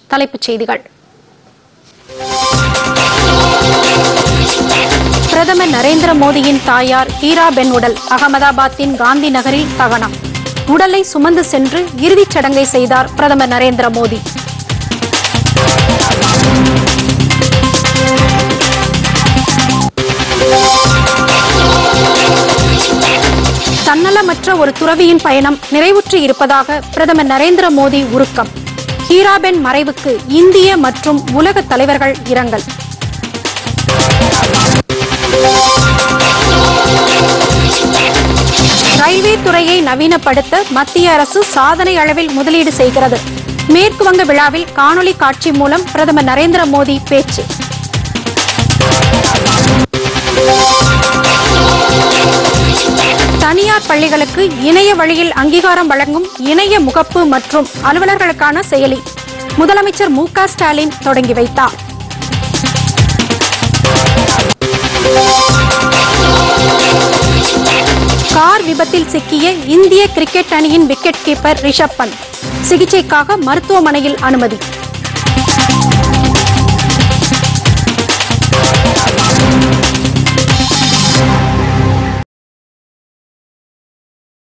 தலைப்புச் செய்திகள் பிரதமர் நரேந்திர மோடியின் தாயார் ஹீராபென் உடல் அகமதாபாத்தின் காந்தி நகரில் தகனம் உடலை சுமந்து சென்று இறுதிச் சடங்கை செய்தார் பிரதமர் நரேந்திர மோடி தன்னலமற்ற ஒரு துறவியின் பயணம் நிறைவுற்று இருப்பதாக பிரதமர் நரேந்திர மோடி உருக்கம் ஹீராபென் மறைவுக்கு இந்திய மற்றும் உலக தலைவர்கள் இரங்கல் ரயில்வே துறையை நவீனப்படுத்த மத்திய அரசு சாதனை அளவில் முதலீடு செய்கிறது மேற்கு வங்க விழாவில் காணொலி காட்சி மூலம் பிரதமர் நரேந்திர மோடி பேச்சு தனியார் பள்ளிகளுக்கு இணைய வழியில் அங்கீகாரம் வழங்கும் இணைய முகப்பு மற்றும் அலுவலர்களுக்கான செயலி முதலமைச்சர் மு க ஸ்டாலின் தொடங்கி வைத்தார் கார் விபத்தில் சிக்கிய இந்திய கிரிக்கெட் அணியின் விக்கெட் கீப்பர் ரிஷப் பந்த் சிகிச்சைக்காக மருத்துவமனையில் அனுமதி